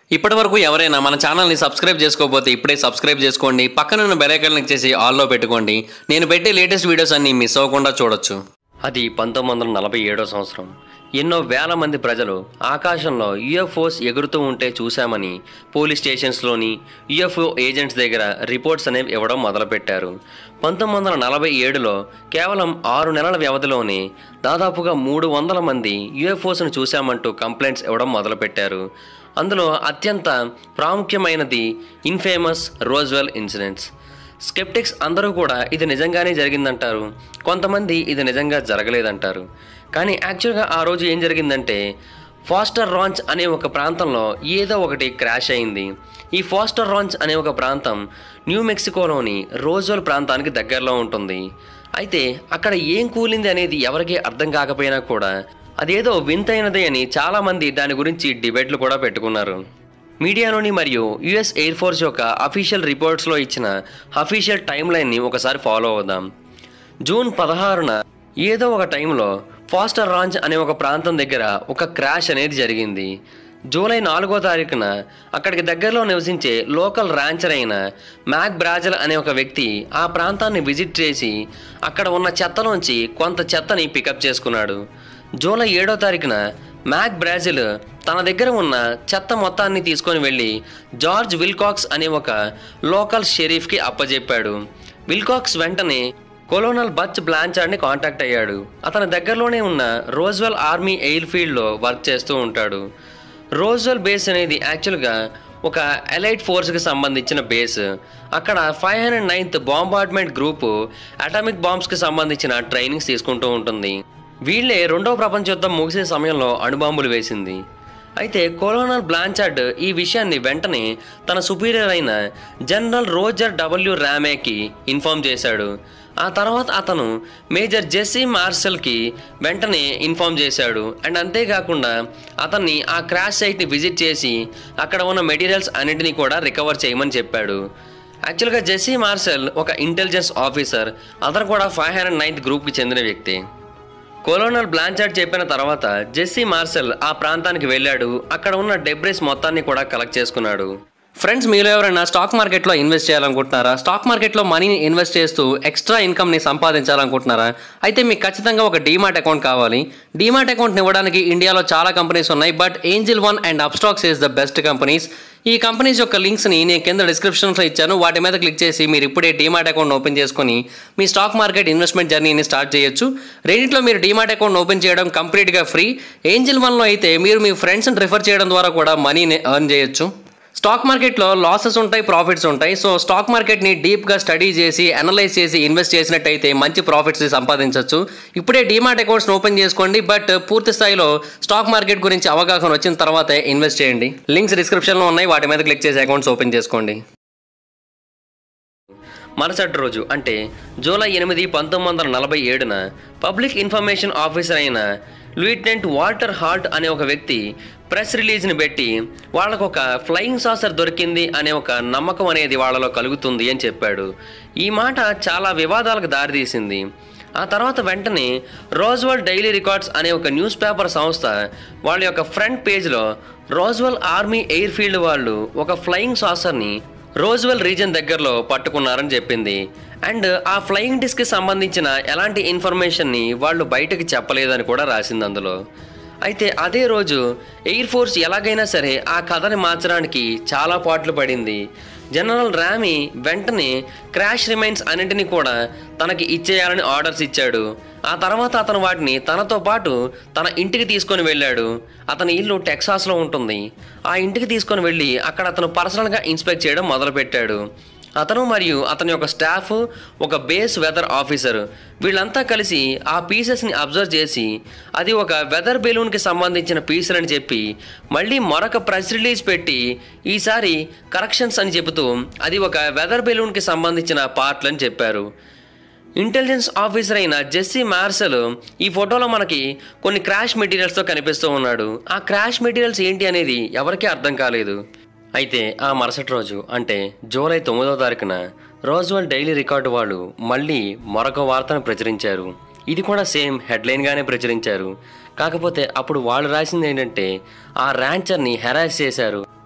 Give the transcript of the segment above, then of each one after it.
ఇప్పటి వరకు ఎవరైనా మన ఛానల్ని సబ్స్క్రైబ్ చేసుకోకపోతే ఇప్పుడే సబ్స్క్రైబ్ చేసుకోండి పక్కనున్న బెల్ ఐకాన్ క్లిక్ చేసి ఆల్లో పెట్టుకోండి నేను పెట్టే లేటెస్ట్ వీడియోస్ అన్ని మిస్ అవ్వకుండా చూడొచ్చు అది పంతొమ్మిది వందల నలభై ఏడో సంవత్సరం ఎన్నో వేల మంది ప్రజలు ఆకాశంలో యుఎఫ్ఓస్ ఎగురుతూ ఉంటే చూశామని పోలీస్ స్టేషన్స్లోని యుఎఫ్ఓ ఏజెంట్స్ దగ్గర రిపోర్ట్స్ అనేవి ఇవ్వడం మొదలుపెట్టారు పంతొమ్మిది వందల నలభై ఏడులో కేవలం ఆరు నెలల వ్యవధిలోనే దాదాపుగా మూడు వందల మంది యుఎఫ్ఓస్ను చూశామంటూ కంప్లైంట్స్ ఇవ్వడం మొదలుపెట్టారు అందులో అత్యంత ప్రాముఖ్యమైనది ఇన్ఫేమస్ రోజ్వెల్ ఇన్సిడెంట్స్ స్కెప్టిక్స్ అందరూ కూడా ఇది నిజంగానే జరిగిందంటారు కొంతమంది ఇది నిజంగా జరగలేదంటారు కానీ యాక్చువల్గా ఆ రోజు ఏం జరిగిందంటే ఫాస్టర్ రాంచ్ అనే ఒక ప్రాంతంలో ఏదో ఒకటి క్రాష్ అయింది ఈ ఫాస్టర్ రాంచ్ అనే ఒక ప్రాంతం న్యూ మెక్సికోలోని రోజ్వెల్ ప్రాంతానికి దగ్గరలో ఉంటుంది అయితే అక్కడ ఏం కూలింది అనేది ఎవరికీ అర్థం కాకపోయినా కూడా అదేదో వింతైనదే అని చాలామంది దాని గురించి డిబేట్లు కూడా పెట్టుకున్నారు మీడియాలోని మరియు యుఎస్ ఎయిర్ ఫోర్స్ యొక్క అఫీషియల్ రిపోర్ట్స్లో ఇచ్చిన అఫీషియల్ టైం లైన్ని ఒకసారి ఫాలో అవుదాం జూన్ పదహారున ఏదో ఒక టైంలో ఫాస్టర్ రాంచ్ అనే ఒక ప్రాంతం దగ్గర ఒక క్రాష్ అనేది జరిగింది జూలై నాలుగో తారీఖున అక్కడికి దగ్గరలో నివసించే లోకల్ ర్యాంచర్ అయిన మ్యాక్ బ్రాజల్ అనే ఒక వ్యక్తి ఆ ప్రాంతాన్ని విజిట్ చేసి అక్కడ ఉన్న చెత్తలోంచి కొంత చెత్తని పికప్ చేసుకున్నాడు జూలై ఏడో తారీఖున మ్యాక్ బ్రాజిల్ తన దగ్గర ఉన్న చెత్త మొత్తాన్ని తీసుకొని వెళ్ళి జార్జ్ విల్కాక్స్ అనే ఒక లోకల్ షెరీఫ్కి అప్పజెప్పాడు విల్కాక్స్ వెంటనే కొలోనల్ బచ్ బ్లాంచార్డ్ని కాంటాక్ట్ అయ్యాడు అతని దగ్గరలోనే ఉన్న రోజ్వెల్ ఆర్మీ ఎయిర్ ఫీల్డ్లో వర్క్ చేస్తూ ఉంటాడు రోజ్వెల్ బేస్ అనేది యాక్చువల్గా ఒక ఎలైట్ ఫోర్స్కి సంబంధించిన బేస్ అక్కడ five hundred ninth bombardment group atomic బాంబ్స్కి సంబంధించిన ట్రైనింగ్స్ తీసుకుంటూ ఉంటుంది వీళ్ళే రెండవ ప్రపంచ యుద్ధం ముగిసే సమయంలో అణుబాంబులు వేసింది అయితే కొలోనల్ బ్లాంచార్డ్ ఈ విషయాన్ని వెంటనే తన సుపీరియర్ అయిన జనరల్ రోజర్ డబ్ల్యూ ర్యామేకి ఇన్ఫామ్ చేశాడు ఆ తర్వాత అతను మేజర్ జెస్సీ మార్షల్కి వెంటనే ఇన్ఫామ్ చేశాడు అండ్ అంతేకాకుండా అతన్ని ఆ క్రాష్ సైట్ని విజిట్ చేసి అక్కడ ఉన్న మెటీరియల్స్ అన్నింటినీ కూడా రికవర్ చేయమని చెప్పాడు యాక్చువల్గా జెస్సీ మార్షల్ ఒక ఇంటెలిజెన్స్ ఆఫీసర్ అతను కూడా ఫైవ్ హండ్రెడ్ నైన్త్ గ్రూప్కి చెందిన వ్యక్తి కొలోనల్ బ్లాంచార్డ్ చెప్పిన తర్వాత జెస్సీ మార్షల్ ఆ ప్రాంతానికి వెళ్ళాడు అక్కడ ఉన్న డెబ్రిస్ మొత్తాన్ని కూడా కలెక్ట్ చేసుకున్నాడు ఫ్రెండ్స్ మీలో ఎవరైనా స్టాక్ మార్కెట్లో ఇన్వెస్ట్ చేయాలనుకుంటున్నారా స్టాక్ మార్కెట్లో మనీని ఇన్వెస్ట్ చేస్తూ ఎక్స్ట్రా ఇన్కమ్ని సంపాదించాలనుకుంటున్నారా అయితే మీకు ఖచ్చితంగా ఒక డీమాట్ అకౌంట్ కావాలి డీమాట్ అకౌంట్ని ఇవ్వడానికి ఇండియాలో చాలా కంపెనీస్ ఉన్నాయి but Angel One and Upstox is the best companies ఈ కంపెనీస్ యొక్క లింక్స్ని నేను కింద డిస్క్రిప్షన్లో ఇచ్చాను వాటి మీద క్లిక్ చేసి మీరు ఇప్పుడే డీమాట్ అకౌంట్ ఓపెన్ చేసుకొని మీ స్టాక్ మార్కెట్ ఇన్వెస్ట్మెంట్ జర్నీని స్టార్ట్ చేయొచ్చు రెండింటిలో మీరు డీమాట్ అకౌంట్ ఓపెన్ చేయడం కంప్లీట్గా ఫ్రీ ఏంజిల్ వన్లో అయితే మీరు మీ ఫ్రెండ్స్ని రిఫర్ చేయడం ద్వారా కూడా మనీని ఎర్న్ చేయొచ్చు స్టాక్ మార్కెట్లో లాసెస్ ఉంటాయి ప్రాఫిట్స్ ఉంటాయి సో స్టాక్ మార్కెట్ని డీప్గా స్టడీ చేసి అనలైజ్ చేసి ఇన్వెస్ట్ చేసినట్టయితే మంచి ప్రాఫిట్స్ సంపాదించవచ్చు ఇప్పుడే డీమాట్ అకౌంట్స్ ఓపెన్ చేసుకోండి బట్ పూర్తి స్థాయిలో స్టాక్ మార్కెట్ గురించి అవగాహన వచ్చిన తర్వాతే ఇన్వెస్ట్ చేయండి లింక్స్ డిస్క్రిప్షన్లో ఉన్నాయి వాటి మీద క్లిక్ చేసి అకౌంట్స్ ఓపెన్ చేసుకోండి మరుసటి రోజు అంటే జూలై ఎనిమిది పంతొమ్మిది వందల నలభై ఏడున పబ్లిక్ ఇన్ఫర్మేషన్ ఆఫీసర్ అయిన లూయిటెంట్ వాల్టర్ హాల్ట్ అనే ఒక వ్యక్తి ప్రెస్ రిలీజ్ని పెట్టి వాళ్ళకు ఒక ఫ్లయింగ్ సాసర్ దొరికింది అనే ఒక నమ్మకం అనేది వాళ్ళలో కలుగుతుంది అని చెప్పాడు ఈ మాట చాలా వివాదాలకు దారితీసింది ఆ తర్వాత వెంటనే రోజ్వల్ డైలీ రికార్డ్స్ అనే ఒక న్యూస్ పేపర్ సంస్థ వాళ్ళ యొక్క ఫ్రంట్ పేజ్లో రోజ్వల్ ఆర్మీ ఎయిర్ ఫీల్డ్ వాళ్ళు ఒక ఫ్లయింగ్ సాసర్ని రోజ్వెల్ రీజన్ దగ్గరలో పట్టుకున్నారని చెప్పింది అండ్ ఆ ఫ్లయింగ్ డిస్క్కి సంబంధించిన ఎలాంటి ఇన్ఫర్మేషన్ని వాళ్ళు బయటకు చెప్పలేదని కూడా రాసింది అందులో అయితే అదే రోజు ఎయిర్ ఫోర్స్ ఎలాగైనా సరే ఆ కథని మార్చడానికి చాలా పాటలు పడింది జనరల్ ర్యామీ వెంటనే క్రాష్ రిమైన్స్ అన్నింటినీ కూడా తనకి ఇచ్చేయాలని ఆర్డర్స్ ఇచ్చాడు ఆ తర్వాత అతను వాటిని తనతో పాటు తన ఇంటికి తీసుకొని వెళ్ళాడు అతని ఇల్లు టెక్సాస్లో ఉంటుంది ఆ ఇంటికి తీసుకొని వెళ్ళి అక్కడ అతను పర్సనల్గా ఇన్స్పెక్ట్ చేయడం మొదలుపెట్టాడు అతను మరియు అతని యొక్క స్టాఫ్ ఒక బేస్ వెదర్ ఆఫీసర్ వీళ్ళంతా కలిసి ఆ పీసెస్ని అబ్జర్వ్ చేసి అది ఒక వెదర్ బెలూన్కి సంబంధించిన పీసులు అని చెప్పి మళ్ళీ మరొక ప్రెస్ రిలీజ్ పెట్టి ఈసారి కరెక్షన్స్ అని చెబుతూ అది ఒక వెదర్ బెలూన్కి సంబంధించిన పార్ట్లు అని చెప్పారు ఇంటెలిజెన్స్ ఆఫీసర్ అయిన జెస్సీ మార్సల్ ఈ ఫోటోలో మనకి కొన్ని క్రాష్ మెటీరియల్స్తో కనిపిస్తూ ఉన్నాడు ఆ క్రాష్ మెటీరియల్స్ ఏంటి అనేది ఎవరికీ అర్థం కాలేదు అయితే ఆ మరుసటి రోజు అంటే జూలై తొమ్మిదో తారీఖున రోజ్వల్ డైలీ రికార్డు వాళ్ళు మళ్ళీ మరొక వార్తను ప్రచురించారు ఇది కూడా సేమ్ హెడ్లైన్గానే ప్రచురించారు కాకపోతే అప్పుడు వాళ్ళు రాసింది ఏంటంటే ఆ ర్యాంచర్ని హెరాస్ చేశారు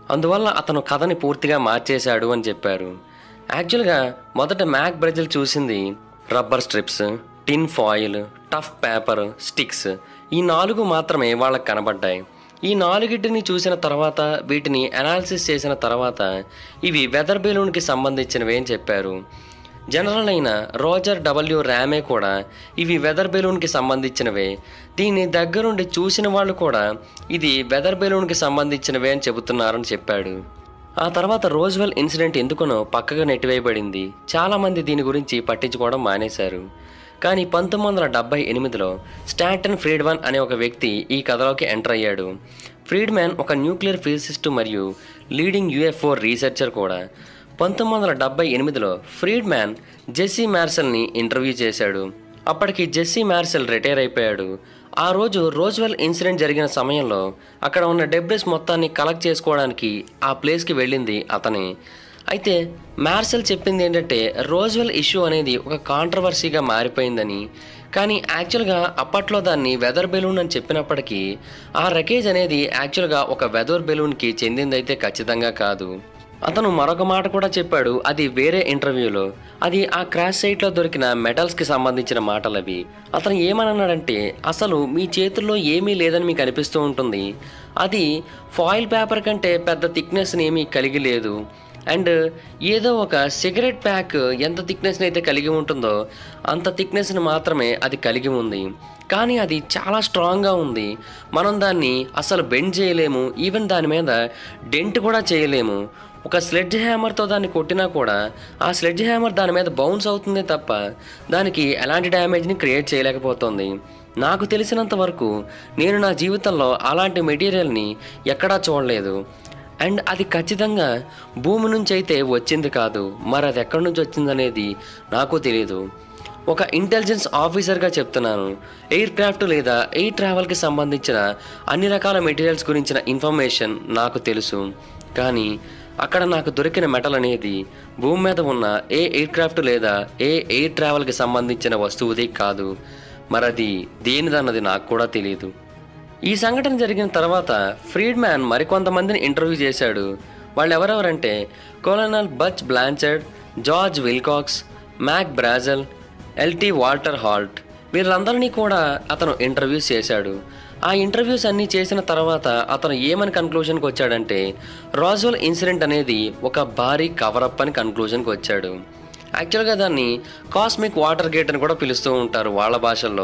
అందువల్ల అతను కథని పూర్తిగా మార్చేశాడు అని చెప్పారు యాక్చువల్గా మొదట మ్యాక్ బ్రెజిల్ చూసింది rubber strips tin foil tough paper sticks ఈ నాలుగు మాత్రమే వాళ్ళకి కనబడ్డాయి ఈ నాలుగిటిని చూసిన తర్వాత వీటిని అనాలిసిస్ చేసిన తర్వాత ఇవి వెదర్ బెలూన్కి సంబంధించినవి అని చెప్పారు జనరల్ అయిన రోజర్ డబ్ల్యూ ర్యామే కూడా ఇవి వెదర్ బెలూన్కి సంబంధించినవే దీన్ని దగ్గరుండి చూసిన వాళ్ళు కూడా ఇది వెదర్ బెలూన్కి సంబంధించినవే అని చెబుతున్నారని చెప్పాడు ఆ తర్వాత రోజ్వెల్ ఇన్సిడెంట్ ఎందుకునో పక్కగా నెట్టివేయబడింది చాలామంది దీని గురించి పట్టించుకోవడం మానేశారు కానీ పంతొమ్మిది వందల డెబ్బై ఎనిమిదిలో స్టాంటన్ ఫ్రీడ్మన్ అనే ఒక వ్యక్తి ఈ కథలోకి ఎంటర్ అయ్యాడు ఫ్రీడ్మ్యాన్ ఒక న్యూక్లియర్ ఫిజిసిస్ట్ మరియు లీడింగ్ యుఎఫ్ఓ రీసెర్చర్ కూడా పంతొమ్మిది వందల డెబ్బై ఎనిమిదిలో ఫ్రీడ్ మ్యాన్ జెస్సీ మ్యార్సెల్ని ఇంటర్వ్యూ చేశాడు అప్పటికి జెస్సీ మ్యార్సెల్ రిటైర్ అయిపోయాడు ఆ రోజు రోజ్వెల్ ఇన్సిడెంట్ జరిగిన సమయంలో అక్కడ ఉన్న డెబ్రిస్ మొత్తాన్ని కలెక్ట్ చేసుకోవడానికి ఆ ప్లేస్కి వెళ్ళింది అతనే అయితే మ్యార్సెల్ చెప్పింది ఏంటంటే రోజ్వెల్ ఇష్యూ అనేది ఒక కాంట్రవర్సీగా మారిపోయిందని కానీ యాక్చువల్గా అప్పట్లో దాన్ని వెదర్ బెలూన్ అని చెప్పినప్పటికీ ఆ రకేజ్ అనేది యాక్చువల్గా ఒక వెదర్ బెలూన్కి చెందిందైతే ఖచ్చితంగా కాదు అతను మరొక మాట కూడా చెప్పాడు అది వేరే ఇంటర్వ్యూలో అది ఆ క్రాష్ సైట్లో దొరికిన మెటల్స్కి సంబంధించిన మాటలు అవి అతను ఏమన్నాడంటే అసలు మీ చేతుల్లో ఏమీ లేదని మీకు అనిపిస్తూ ఉంటుంది అది ఫాయిల్ పేపర్ కంటే పెద్ద థిక్నెస్ని ఏమీ కలిగి లేదు అండ్ ఏదో ఒక సిగరెట్ ప్యాక్ ఎంత థిక్నెస్ని అయితే కలిగి ఉంటుందో అంత థిక్నెస్ని మాత్రమే అది కలిగి ఉంది కానీ అది చాలా స్ట్రాంగ్గా ఉంది మనం దాన్ని అసలు బెండ్ చేయలేము ఈవెన్ దాని మీద డెంట్ కూడా చేయలేము ఒక స్లెడ్జ్ హ్యామర్తో దాన్ని కొట్టినా కూడా ఆ స్లెడ్జ్ హ్యామర్ దాని మీద బౌన్స్ అవుతుంది తప్ప దానికి ఎలాంటి డ్యామేజ్ని క్రియేట్ చేయలేకపోతుంది నాకు తెలిసినంత వరకు నేను నా జీవితంలో అలాంటి మెటీరియల్ని ఎక్కడా చూడలేదు అండ్ అది ఖచ్చితంగా భూమి నుంచి అయితే వచ్చింది కాదు మరి అది ఎక్కడి నుంచి వచ్చిందనేది నాకు తెలియదు ఒక ఇంటెలిజెన్స్ ఆఫీసర్గా చెప్తున్నాను ఎయిర్ క్రాఫ్ట్ లేదా ఎయిర్ ట్రావెల్కి సంబంధించిన అన్ని రకాల మెటీరియల్స్ గురించిన ఇన్ఫర్మేషన్ నాకు తెలుసు కానీ అక్కడ నాకు దొరికిన మెటల్ అనేది భూమి మీద ఉన్న ఏ ఎయిర్ క్రాఫ్ట్ లేదా ఏ ఎయిర్ ట్రావెల్కి సంబంధించిన వస్తువుది కాదు మరి అది దేనిదన్నది నాకు కూడా తెలియదు ఈ సంఘటన జరిగిన తర్వాత ఫ్రీడ్ మ్యాన్ మరికొంతమందిని ఇంటర్వ్యూ చేశాడు వాళ్ళు ఎవరెవరంటే colonel Butch Blanchard George Wilcox Mac Brazel LT Walter Haut వీళ్ళందరినీ కూడా అతను ఇంటర్వ్యూస్ చేశాడు ఆ ఇంటర్వ్యూస్ అన్నీ చేసిన తర్వాత అతను ఏమని కన్క్లూషన్కి వచ్చాడంటే రాజువల్ ఇన్సిడెంట్ అనేది ఒక భారీ కవరప్ అని కన్క్లూషన్కి వచ్చాడు యాక్చువల్గా దాన్ని కాస్మిక్ వాటర్ గేట్ అని కూడా పిలుస్తూ ఉంటారు వాళ్ళ భాషల్లో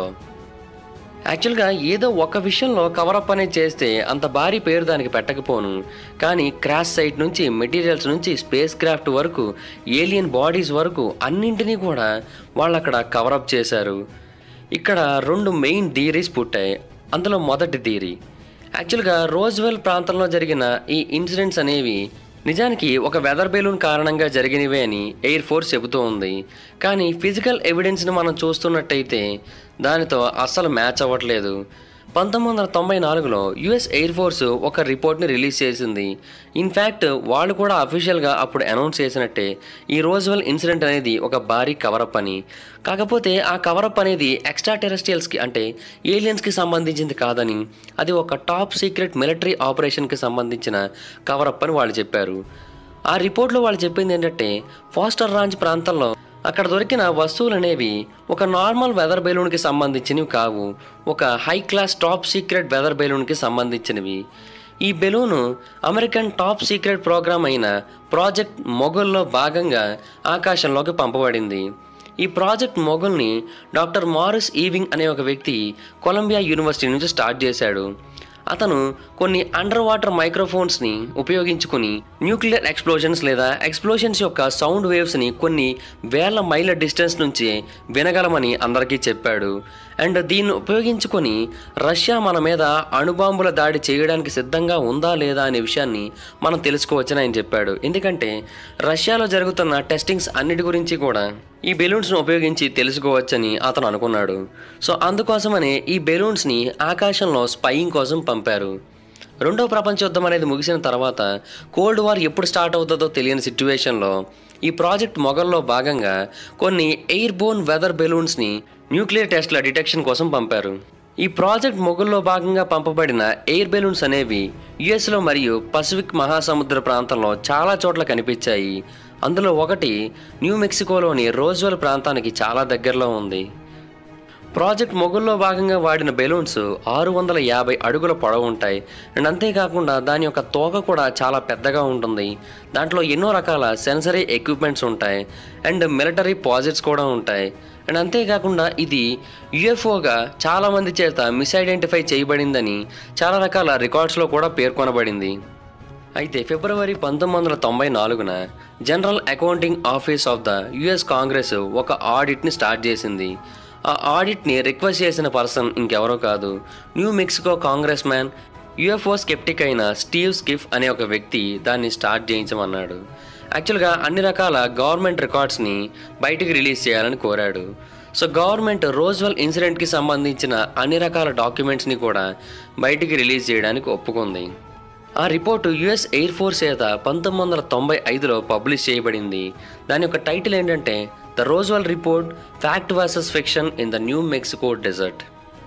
యాక్చువల్గా ఏదో ఒక విషయంలో కవరప్ అనేది చేస్తే అంత భారీ పేరు దానికి పెట్టకపోను కానీ క్రాష్ సైట్ నుంచి మెటీరియల్స్ నుంచి స్పేస్ క్రాఫ్ట్ వరకు ఏలియన్ బాడీస్ వరకు అన్నింటినీ కూడా వాళ్ళు అక్కడ కవరప్ చేశారు ఇక్కడ రెండు మెయిన్ థియరీస్ పుట్టాయి అందులో మొదటి థియరీ యాక్చువల్గా రోజ్వెల్ ప్రాంతంలో జరిగిన ఈ ఇన్సిడెంట్స్ అనేవి నిజానికి ఒక వెదర్ బెలూన్ కారణంగా జరిగినవే అని ఎయిర్ ఫోర్స్ చెబుతూ ఉంది కానీ ఫిజికల్ ఎవిడెన్స్ని మనం చూస్తున్నట్టయితే దానితో అస్సలు మ్యాచ్ అవ్వట్లేదు పంతొమ్మిది వందల తొంభై నాలుగులో యుఎస్ ఎయిర్ ఫోర్స్ ఒక రిపోర్ట్ని రిలీజ్ చేసింది ఇన్ఫ్యాక్ట్ వాళ్ళు కూడా అఫీషియల్గా అప్పుడు అనౌన్స్ చేసినట్టే ఈ రోజ్వెల్ ఇన్సిడెంట్ అనేది ఒక భారీ కవరప్ అని కాకపోతే ఆ కవరప్ అనేది ఎక్స్ట్రా టెరెస్ట్రియల్స్కి అంటే ఏలియన్స్కి సంబంధించింది కాదని అది ఒక టాప్ సీక్రెట్ మిలిటరీ ఆపరేషన్కి సంబంధించిన కవరప్ అని వాళ్ళు చెప్పారు ఆ రిపోర్ట్లో వాళ్ళు చెప్పింది ఏంటంటే ఫాస్టర్ రాంచ్ ప్రాంతంలో అక్కడ దొరికిన వస్తువులు అనేవి ఒక నార్మల్ వెదర్ బెలూన్కి సంబంధించినవి కావు ఒక high class top secret weather బెలూన్కి సంబంధించినవి ఈ balloon American top secret program అయిన ప్రాజెక్ట్ మొఘల్లో భాగంగా ఆకాశంలోకి పంపబడింది ఈ ప్రాజెక్ట్ మొఘల్ని డాక్టర్ మారిస్ ఈవింగ్ అనే ఒక వ్యక్తి కొలంబియా యూనివర్సిటీ నుంచి స్టార్ట్ చేశాడు అతను కొన్ని అండర్ వాటర్ మైక్రోఫోన్స్ని ఉపయోగించుకుని న్యూక్లియర్ ఎక్స్ప్లోజన్స్ లేదా ఎక్స్ప్లోజన్స్ యొక్క సౌండ్ వేవ్స్ని కొన్ని వేల మైళ్ళ డిస్టెన్స్ నుంచి వినగలమని అందరికీ చెప్పాడు అండ్ దీన్ని ఉపయోగించుకొని రష్యా మన మీద అణుబాంబుల దాడి చేయడానికి సిద్ధంగా ఉందా లేదా అనే విషయాన్ని మనం తెలుసుకోవచ్చని ఆయన చెప్పాడు ఎందుకంటే రష్యాలో జరుగుతున్న టెస్టింగ్స్ అన్నిటి గురించి కూడా ఈ బెలూన్స్ను ఉపయోగించి తెలుసుకోవచ్చని అతను అనుకున్నాడు సో అందుకోసమనే ఈ బెలూన్స్ని ఆకాశంలో స్పైయింగ్ కోసం పంపారు రెండో ప్రపంచ యుద్ధం అనేది ముగిసిన తర్వాత కోల్డ్ వార్ ఎప్పుడు స్టార్ట్ అవుతుందో తెలియని సిచ్యువేషన్లో ఈ ప్రాజెక్ట్ మొగల్లో భాగంగా కొన్ని ఎయిర్ బోన్ వెదర్ బెలూన్స్ని న్యూక్లియర్ టెస్ట్ల డిటెక్షన్ కోసం పంపారు ఈ ప్రాజెక్ట్ మొగుల్లో భాగంగా పంపబడిన ఎయిర్ బెలూన్స్ అనేవి యుఎస్లో మరియు పసిఫిక్ మహాసముద్ర ప్రాంతంలో చాలా చోట్ల కనిపించాయి అందులో ఒకటి న్యూ మెక్సికోలోని రోజ్వెల్ ప్రాంతానికి చాలా దగ్గరలో ఉంది ప్రాజెక్ట్ మొగుల్లో భాగంగా వాడిన బెలూన్స్ ఆరు వందల యాభై అడుగుల పొడవు ఉంటాయి అండ్ అంతేకాకుండా దాని యొక్క తోక కూడా చాలా పెద్దగా ఉంటుంది దాంట్లో ఎన్నో రకాల సెన్సరీ ఎక్విప్మెంట్స్ ఉంటాయి అండ్ మిలిటరీ ప్రాజెక్ట్స్ కూడా ఉంటాయి అండ్ అంతేకాకుండా ఇది యుఎఫ్ఓగా చాలామంది చేత మిస్ఐడెంటిఫై చేయబడిందని చాలా రకాల రికార్డ్స్లో కూడా పేర్కొనబడింది అయితే ఫిబ్రవరి పంతొమ్మిది వందల తొంభై నాలుగున General Accounting Office of the US Congress ఒక ఆడిట్ని స్టార్ట్ చేసింది ఆ ఆడిట్ని రిక్వెస్ట్ చేసిన పర్సన్ ఇంకెవరో కాదు New Mexico congressman UFO skeptic అయిన స్టీవ్ స్కిఫ్ అనే ఒక వ్యక్తి దాన్ని స్టార్ట్ చేయించమన్నాడు యాక్చువల్గా అన్ని రకాల గవర్నమెంట్ రికార్డ్స్ని బయటికి రిలీజ్ చేయాలని కోరాడు సో గవర్నమెంట్ రోజ్వెల్ ఇన్సిడెంట్కి సంబంధించిన అన్ని రకాల డాక్యుమెంట్స్ని కూడా బయటికి రిలీజ్ చేయడానికి ఒప్పుకుంది ఆ రిపోర్టు యుఎస్ ఎయిర్ ఫోర్స్ చేత పంతొమ్మిది వందల తొంభై ఐదులో పబ్లిష్ చేయబడింది దాని యొక్క టైటిల్ ఏంటంటే the Roswell report fact versus fiction in the New Mexico desert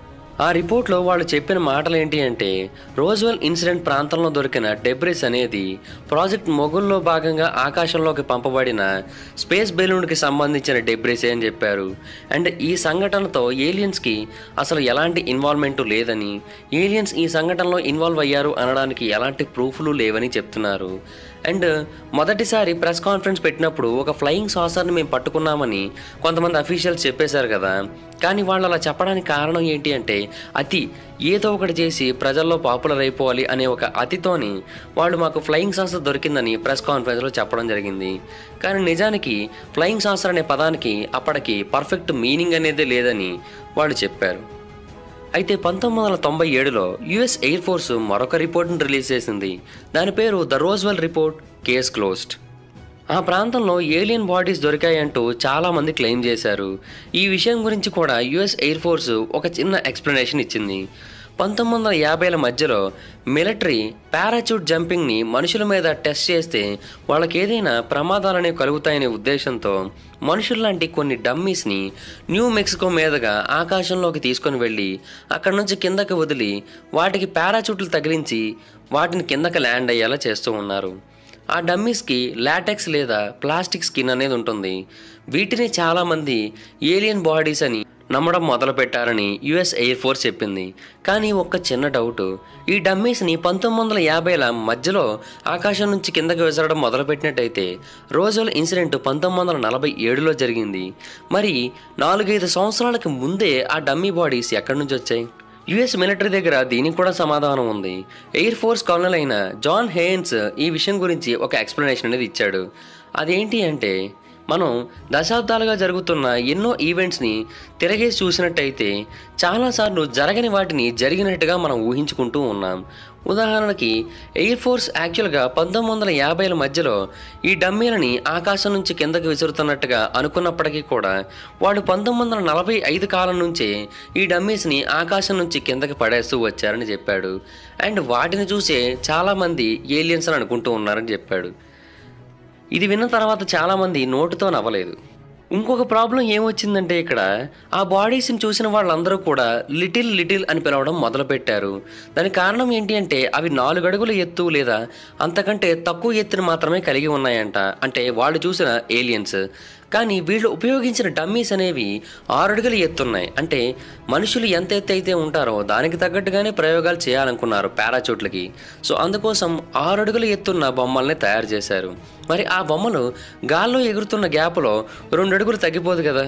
ఆ రిపోర్ట్లో వాళ్ళు చెప్పిన మాటలు ఏంటి అంటే రోజ్వెల్ ఇన్సిడెంట్ ప్రాంతంలో దొరికిన డెబ్రిస్ అనేది ప్రాజెక్ట్ మొగుల్లో భాగంగా ఆకాశంలోకి పంపబడిన స్పేస్ బెలూన్కి సంబంధించిన డెబ్రిస్ అని చెప్పారు అండ్ ఈ సంఘటనతో ఏలియన్స్కి అసలు ఎలాంటి ఇన్వాల్వ్మెంట్ లేదని ఏలియన్స్ ఈ సంఘటనలో ఇన్వాల్వ్ అయ్యారు అనడానికి ఎలాంటి ప్రూఫ్లు లేవని చెప్తున్నారు అండ్ మొదటిసారి ప్రెస్ కాన్ఫరెన్స్ పెట్టినప్పుడు ఒక ఫ్లయింగ్ సాసర్ని మేము పట్టుకున్నామని కొంతమంది అఫీషియల్స్ చెప్పేశారు కదా కానీ వాళ్ళు అలా చెప్పడానికి కారణం ఏంటి అంటే అతి ఏదో ఒకటి చేసి ప్రజల్లో పాపులర్ అయిపోవాలి అనే ఒక అతితోని వాళ్ళు మాకు ఫ్లయింగ్ సాసర్ దొరికిందని ప్రెస్ కాన్ఫరెన్స్లో చెప్పడం జరిగింది కానీ నిజానికి ఫ్లయింగ్ సాసర్ అనే పదానికి అప్పటికి పర్ఫెక్ట్ మీనింగ్ అనేది లేదని వాళ్ళు చెప్పారు అయితే పంతొమ్మిది వందల తొంభై ఏడులో యుఎస్ ఎయిర్ ఫోర్స్ మరొక రిపోర్ట్ను రిలీజ్ చేసింది దాని పేరు the Roswell report case closed ఆ ప్రాంతంలో ఏలియన్ బాడీస్ దొరికాయంటూ చాలామంది క్లెయిమ్ చేశారు ఈ విషయం గురించి కూడా యుఎస్ ఎయిర్ ఫోర్స్ ఒక చిన్న ఎక్స్ప్లెనేషన్ ఇచ్చింది పంతొమ్మిది వందల యాభైల మధ్యలో మిలిటరీ పారాచూట్ జంపింగ్ని మనుషుల మీద టెస్ట్ చేస్తే వాళ్ళకి ఏదైనా ప్రమాదాలనే కలుగుతాయనే ఉద్దేశంతో మనుషుల్లాంటి కొన్ని డమ్మీస్ని న్యూ మెక్సికో మీదుగా ఆకాశంలోకి తీసుకొని వెళ్ళి అక్కడ నుంచి కిందకి వదిలి వాటికి పారాచూట్లు తగిలించి వాటిని కిందకి ల్యాండ్ అయ్యేలా చేస్తూ ఉన్నారు ఆ డమ్మీస్కి లాటెక్స్ లేదా ప్లాస్టిక్ స్కిన్ అనేది ఉంటుంది వీటిని చాలామంది ఏలియన్ బాడీస్ అని నమ్మడం మొదలుపెట్టారని యుఎస్ ఎయిర్ ఫోర్స్ చెప్పింది కానీ ఒక్క చిన్న డౌట్ ఈ డమ్మీస్ని పంతొమ్మిది వందల యాభైల మధ్యలో ఆకాశం నుంచి కిందకి విసరడం మొదలుపెట్టినట్టయితే రోజుల ఇన్సిడెంట్ పంతొమ్మిది వందల నలభై ఏడులో జరిగింది మరి నాలుగైదు సంవత్సరాలకు ముందే ఆ డమ్మీ బాడీస్ ఎక్కడి నుంచి వచ్చాయి యుఎస్ మిలిటరీ దగ్గర దీనికి కూడా సమాధానం ఉంది ఎయిర్ ఫోర్స్ కర్నల్ అయిన జాన్ హేన్స్ ఈ విషయం గురించి ఒక ఎక్స్ప్లెనేషన్ అనేది ఇచ్చాడు అదేంటి అంటే మనం దశాబ్దాలుగా జరుగుతున్న ఎన్నో ఈవెంట్స్ని తిరగేసి చూసినట్టయితే చాలాసార్లు జరగని వాటిని జరిగినట్టుగా మనం ఊహించుకుంటూ ఉన్నాం ఉదాహరణకి ఎయిర్ ఫోర్స్ యాక్చువల్గా పంతొమ్మిది వందల యాభైల మధ్యలో ఈ డమ్మీలని ఆకాశం నుంచి కిందకి విసురుతున్నట్టుగా అనుకున్నప్పటికీ కూడా వాళ్ళు పంతొమ్మిది వందల నలభై ఐదు కాలం నుంచే ఈ డమ్మీస్ని ఆకాశం నుంచి కిందకి పడేస్తూ వచ్చారని చెప్పాడు అండ్ వాటిని చూసే చాలామంది ఏలియన్స్ అని అనుకుంటూ ఉన్నారని చెప్పాడు ఇది విన్న తర్వాత చాలామంది నోటితో నవ్వలేదు ఇంకొక ప్రాబ్లం ఏమొచ్చిందంటే ఇక్కడ ఆ బాడీస్ని చూసిన వాళ్ళందరూ కూడా లిటిల్ లిటిల్ అని పిలవడం మొదలుపెట్టారు దానికి కారణం ఏంటి అంటే అవి నాలుగు అడుగుల ఎత్తు లేదా అంతకంటే తక్కువ ఎత్తును మాత్రమే కలిగి ఉన్నాయంట అంటే వాళ్ళు చూసిన ఏలియన్స్ కానీ వీళ్ళు ఉపయోగించిన డమ్మీస్ అనేవి ఆరు అడుగులు ఎత్తున్నాయి అంటే మనుషులు ఎంత ఎత్తు అయితే ఉంటారో దానికి తగ్గట్టుగానే ప్రయోగాలు చేయాలనుకున్నారు పారాచూట్లకి సో అందుకోసం ఆరు అడుగులు ఎత్తున్న బొమ్మల్ని తయారు చేశారు మరి ఆ బొమ్మలు గాల్లో ఎగురుతున్న గ్యాప్లో రెండు అడుగులు తగ్గిపోదు కదా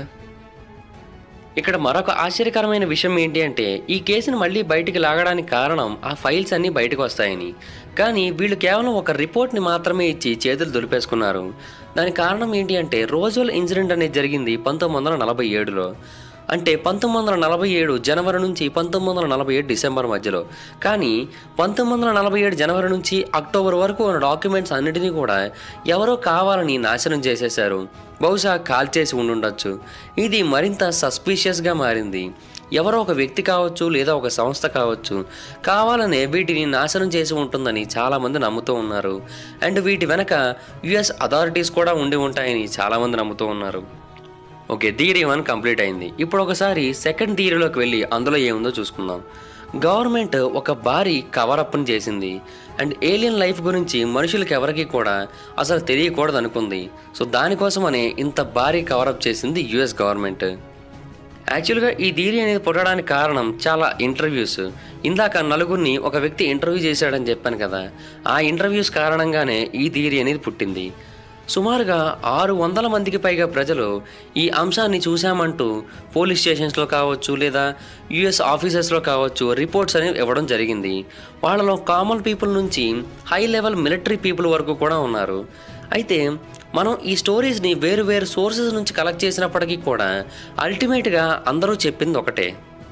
ఇక్కడ మరొక ఆశ్చర్యకరమైన విషయం ఏంటి అంటే ఈ కేసును మళ్ళీ బయటికి లాగడానికి కారణం ఆ ఫైల్స్ అన్నీ బయటకు వస్తాయని కానీ వీళ్ళు కేవలం ఒక రిపోర్ట్ని మాత్రమే ఇచ్చి చేతులు దులిపేసుకున్నారు దానికి కారణం ఏంటి అంటే రోజువల్ ఇన్సిడెంట్ అనేది జరిగింది పంతొమ్మిది వందల నలభై ఏడులో అంటే పంతొమ్మిది వందల నలభై ఏడు జనవరి నుంచి పంతొమ్మిది వందల నలభై ఏడు డిసెంబర్ మధ్యలో కానీ పంతొమ్మిది వందల నలభై ఏడు జనవరి నుంచి అక్టోబర్ వరకు ఉన్న డాక్యుమెంట్స్ అన్నిటినీ కూడా ఎవరో కావాలని నాశనం చేసేశారు బహుశా కాల్ చేసి ఉండుండొచ్చు ఇది మరింత సస్పీషియస్గా మారింది ఎవరో ఒక వ్యక్తి కావచ్చు లేదా ఒక సంస్థ కావచ్చు కావాలనే వీటిని నాశనం చేసి ఉంటుందని చాలామంది నమ్ముతూ ఉన్నారు అండ్ వీటి వెనక యుఎస్ అథారిటీస్ కూడా ఉండి ఉంటాయని చాలామంది నమ్ముతూ ఉన్నారు ఓకే థియరీ వన్ కంప్లీట్ అయింది ఇప్పుడు ఒకసారి సెకండ్ థియరీలోకి వెళ్ళి అందులో ఏముందో చూసుకుందాం గవర్నమెంట్ ఒక భారీ కవరప్ని చేసింది అండ్ ఏలియన్ లైఫ్ గురించి మనుషులకి ఎవరికి కూడా అసలు తెలియకూడదు అనుకుంది సో దానికోసమనే ఇంత భారీ కవరప్ చేసింది యుఎస్ గవర్నమెంట్ యాక్చువల్గా ఈ థియరీ అనేది పుట్టడానికి కారణం చాలా ఇంటర్వ్యూస్ ఇందాక నలుగురిని ఒక వ్యక్తి ఇంటర్వ్యూ చేశాడని చెప్పాను కదా ఆ ఇంటర్వ్యూస్ కారణంగానే ఈ థియరీ అనేది పుట్టింది సుమారుగా ఆరు వందల మందికి పైగా ప్రజలు ఈ అంశాన్ని చూశామంటూ పోలీస్ స్టేషన్స్లో కావచ్చు లేదా యుఎస్ ఆఫీసెస్లో కావచ్చు రిపోర్ట్స్ అనేవి ఇవ్వడం జరిగింది వాళ్ళలో కామన్ పీపుల్ నుంచి హై లెవెల్ మిలిటరీ పీపుల్ వరకు కూడా ఉన్నారు అయితే మనం ఈ స్టోరీస్ని వేరు వేరు సోర్సెస్ నుంచి కలెక్ట్ చేసినప్పటికీ కూడా అల్టిమేట్గా అందరూ చెప్పింది ఒకటే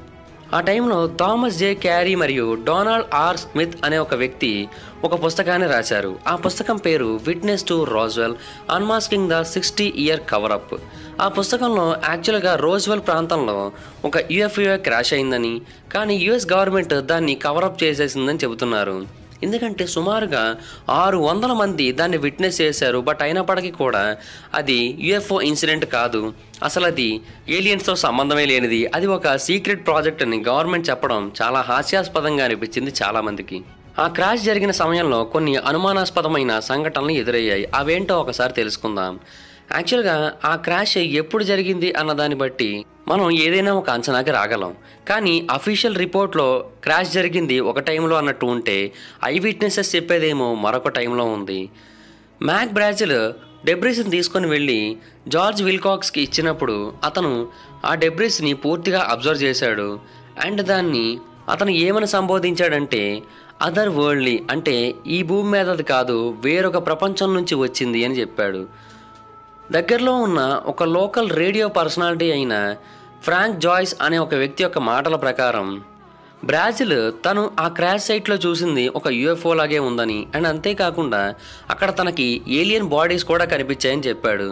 ఆ టైంలో థామస్ జే క్యారీ మరియు డొనాల్డ్ ఆర్ స్మిత్ అనే ఒక వ్యక్తి ఒక పుస్తకాన్ని రాశారు ఆ పుస్తకం పేరు witness to Roswell unmasking the sixty year cover up ఆ పుస్తకంలో యాక్చువల్గా రోజ్వెల్ ప్రాంతంలో ఒక యుఎఫ్ఓ క్రాష్ అయిందని కానీ యుఎస్ గవర్నమెంట్ దాన్ని కవరప్ చేసేసిందని చెబుతున్నారు ఎందుకంటే సుమారుగా ఆరు వందల మంది దాన్ని విట్నెస్ చేశారు బట్ అయినప్పటికీ కూడా అది యుఎఫ్ఓ ఇన్సిడెంట్ కాదు అసలు అది ఏలియన్స్తో సంబంధమే లేనిది అది ఒక సీక్రెట్ ప్రాజెక్ట్ అని గవర్నమెంట్ చెప్పడం చాలా హాస్యాస్పదంగా అనిపించింది చాలామందికి ఆ క్రాష్ జరిగిన సమయంలో కొన్ని అనుమానాస్పదమైన సంఘటనలు ఎదురయ్యాయి అవేంటో ఒకసారి తెలుసుకుందాం యాక్చువల్గా ఆ క్రాష్ ఎప్పుడు జరిగింది అన్న దాన్ని బట్టి మనం ఏదైనా ఒక అంచనాకి రాగలం కానీ అఫీషియల్ రిపోర్ట్లో క్రాష్ జరిగింది ఒక టైంలో అన్నట్టు ఉంటే ఐ విట్నెసెస్ చెప్పేదేమో మరొక టైంలో ఉంది మ్యాక్ బ్రాజిల్ డెబ్రిస్ని తీసుకొని వెళ్ళి జార్జ్ విల్కాక్స్కి ఇచ్చినప్పుడు అతను ఆ డెబ్రిస్ని పూర్తిగా అబ్జర్వ్ చేశాడు అండ్ దాన్ని అతను ఏమని సంబోధించాడంటే అదర్ వరల్డ్లీ అంటే ఈ భూమి మీద అది కాదు వేరొక ప్రపంచం నుంచి వచ్చింది అని చెప్పాడు దగ్గరలో ఉన్న ఒక లోకల్ రేడియో పర్సనాలిటీ అయిన ఫ్రాంక్ జాయ్స్ అనే ఒక వ్యక్తి యొక్క మాటల ప్రకారం బ్రాజిల్ తను ఆ క్రాష్ సైట్లో చూసింది ఒక యుఎఫ్ఓ లాగే ఉందని అండ్ అంతేకాకుండా అక్కడ తనకి ఏలియన్ బాడీస్ కూడా కనిపించాయని చెప్పాడు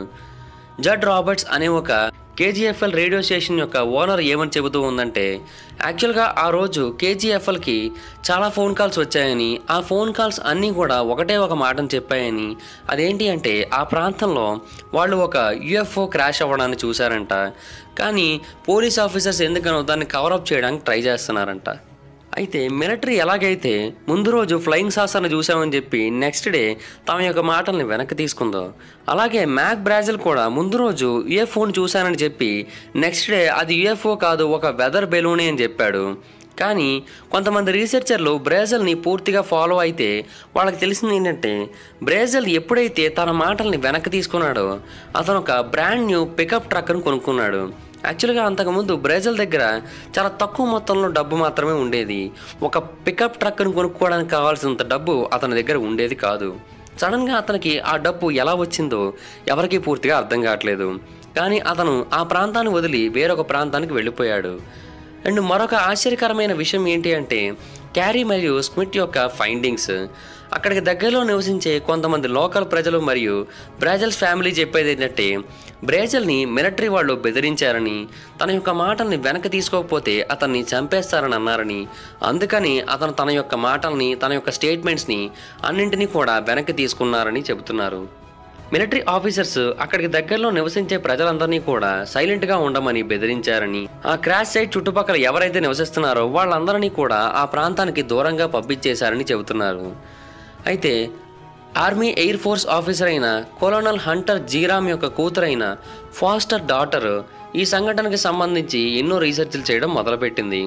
జడ్ రాబర్ట్స్ అనే ఒక కేజీఎఫ్ఎల్ రేడియో స్టేషన్ యొక్క ఓనర్ ఏమని చెబుతూ ఉందంటే యాక్చువల్గా ఆ రోజు కేజీఎఫ్ఎల్కి చాలా ఫోన్ కాల్స్ వచ్చాయని ఆ ఫోన్ కాల్స్ అన్నీ కూడా ఒకటే ఒక మాటను చెప్పాయని అదేంటి అంటే ఆ ప్రాంతంలో వాళ్ళు ఒక యుఎఫ్ఓ క్రాష్ అవ్వడాన్ని చూశారంట కానీ పోలీస్ ఆఫీసర్స్ ఎందుకనో దాన్ని కవరప్ చేయడానికి ట్రై చేస్తున్నారంట అయితే మిలిటరీ ఎలాగైతే ముందు రోజు ఫ్లయింగ్ సాసర్ని చూసామని చెప్పి నెక్స్ట్ డే తమ యొక్క మాటల్ని వెనక్కి తీసుకుందో అలాగే మ్యాక్ బ్రాజిల్ కూడా ముందు రోజు యుఎఫ్ఓని చూశానని చెప్పి నెక్స్ట్ డే అది యుఎఫ్ఓ కాదు ఒక వెదర్ బెలూనే అని చెప్పాడు కానీ కొంతమంది రీసెర్చర్లు బ్రేజల్ని పూర్తిగా ఫాలో అయితే వాళ్ళకి తెలిసింది ఏంటంటే బ్రేజల్ ఎప్పుడైతే తన మాటల్ని వెనక్కి తీసుకున్నాడో అతను ఒక బ్రాండ్ న్యూ పికప్ ట్రక్ను కొనుక్కున్నాడు యాక్చువల్గా అంతకుముందు బ్రెజిల్ దగ్గర చాలా తక్కువ మొత్తంలో డబ్బు మాత్రమే ఉండేది ఒక పికప్ ట్రక్ను కొనుక్కోవడానికి కావాల్సినంత డబ్బు అతని దగ్గర ఉండేది కాదు సడన్గా అతనికి ఆ డబ్బు ఎలా వచ్చిందో ఎవరికీ పూర్తిగా అర్థం కావట్లేదు కానీ అతను ఆ ప్రాంతాన్ని వదిలి వేరొక ప్రాంతానికి వెళ్ళిపోయాడు అండ్ మరొక ఆశ్చర్యకరమైన విషయం ఏంటి అంటే క్యారీ మరియు స్మిత్ యొక్క ఫైండింగ్స్ అక్కడికి దగ్గరలో నివసించే కొంతమంది లోకల్ ప్రజలు మరియు బ్రాజిల్స్ ఫ్యామిలీ చెప్పేది ఏంటంటే బ్రేజల్ని మిలిటరీ వాళ్ళు బెదిరించారని తన యొక్క మాటల్ని వెనక్కి తీసుకోకపోతే అతన్ని చంపేస్తారని అన్నారని అందుకని అతను తన యొక్క మాటల్ని తన యొక్క స్టేట్మెంట్స్ని అన్నింటినీ కూడా వెనక్కి తీసుకున్నారని చెబుతున్నారు మిలిటరీ ఆఫీసర్స్ అక్కడికి దగ్గరలో నివసించే ప్రజలందరినీ కూడా సైలెంట్గా ఉండమని బెదిరించారని ఆ క్రాష్ సైట్ చుట్టుపక్కల ఎవరైతే నివసిస్తున్నారో వాళ్ళందరినీ కూడా ఆ ప్రాంతానికి దూరంగా పంపించేశారని చెబుతున్నారు అయితే ఆర్మీ ఎయిర్ ఫోర్స్ ఆఫీసర్ అయిన కొలోనల్ హంటర్ జీరామ్ యొక్క కూతురైన ఫాస్టర్ డాటర్ ఈ సంఘటనకి సంబంధించి ఎన్నో రీసెర్చ్లు చేయడం మొదలుపెట్టింది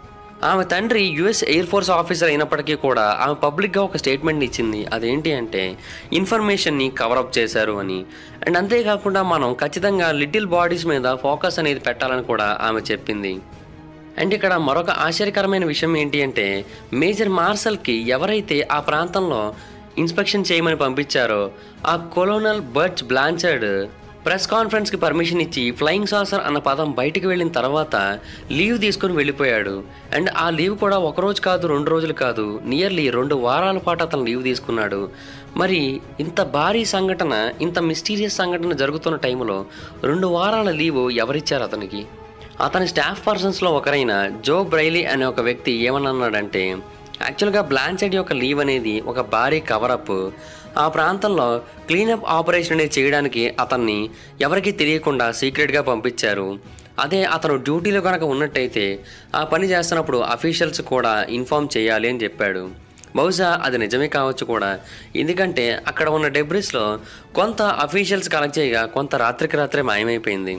ఆమె తండ్రి యుఎస్ ఎయిర్ ఫోర్స్ ఆఫీసర్ అయినప్పటికీ కూడా ఆమె పబ్లిక్గా ఒక స్టేట్మెంట్ ఇచ్చింది అదేంటి అంటే ఇన్ఫర్మేషన్ని కవరప్ చేశారు అని అండ్ అంతేకాకుండా మనం ఖచ్చితంగా లిటిల్ బాడీస్ మీద ఫోకస్ అనేది పెట్టాలని కూడా ఆమె చెప్పింది అండ్ ఇక్కడ మరొక ఆశ్చర్యకరమైన విషయం ఏంటి అంటే మేజర్ మార్షల్కి ఎవరైతే ఆ ప్రాంతంలో ఇన్స్పెక్షన్ చేయమని పంపించారో ఆ కొలోనల్ బర్చ్ బ్లాంచర్డ్ ప్రెస్ కాన్ఫరెన్స్కి పర్మిషన్ ఇచ్చి ఫ్లయింగ్ సాసర్ అన్న పదం బయటికి వెళ్ళిన తర్వాత లీవ్ తీసుకుని వెళ్ళిపోయాడు అండ్ ఆ లీవ్ కూడా ఒక రోజు కాదు రెండు రోజులు కాదు నియర్లీ రెండు వారాల పాటు అతను లీవ్ తీసుకున్నాడు మరి ఇంత భారీ సంఘటన ఇంత మిస్టీరియస్ సంఘటన జరుగుతున్న టైంలో రెండు వారాల లీవ్ ఎవరిచ్చారు అతనికి అతని స్టాఫ్ పర్సన్స్లో ఒకరైన జో బ్రైలీ అనే ఒక వ్యక్తి ఏమన్నాడంటే యాక్చువల్గా బ్లాంచెడ్ యొక్క లీవ్ అనేది ఒక భారీ కవరప్ ఆ ప్రాంతంలో క్లీనప్ ఆపరేషన్ అనేది చేయడానికి అతన్ని ఎవరికీ తెలియకుండా సీక్రెట్గా పంపించారు అదే అతను డ్యూటీలో కనుక ఉన్నట్టయితే ఆ పని చేస్తున్నప్పుడు అఫీషియల్స్ కూడా ఇన్ఫామ్ చేయాలి అని చెప్పాడు బహుశా అది నిజమే కావచ్చు కూడా ఎందుకంటే అక్కడ ఉన్న డెబ్రిస్లో కొంత అఫీషియల్స్ కలెక్ట్ చేయగా కొంత రాత్రికి రాత్రే మాయమైపోయింది